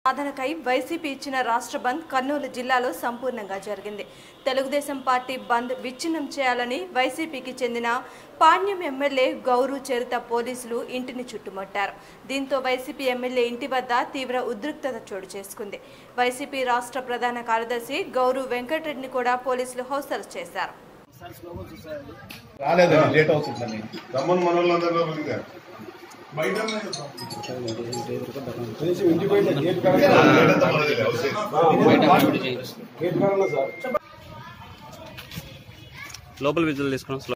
సాధనకై YCP ఇచ్చిన రాష్ట్ర బంద్ కర్నూలు జిల్లాలో సంపూర్ణంగా జరిగింది తెలుగుదేశం పార్టీ బంద్ విచ్ఛిన్నం చేయాలని వైసీపీకి చెందిన పాణ్యం ఎమ్మెల్యే గౌరు చరిత పోలీసులు ఇంటిని చుట్టుముట్టారు దీంతో వైసీపీ ఎమ్మెల్యే ఇంటి వద్ద తీవ్ర ఉద్రిక్తత చోటు చేసుకుంది వైసీపీ రాష్ట్ర ప్రధాన కార్యదర్శి గౌరు వెంకటరెడ్డిని కూడా పోలీసులు హౌస్ అరెస్ట్ చేశారు రాలేదండి లేట్ అవుతుందని రమ్మని మన వాళ్ళందరూ లోపలికి రా. లేదంతా మనదే, అవసరం. లోపల విజువల్ తీసుకున్నాం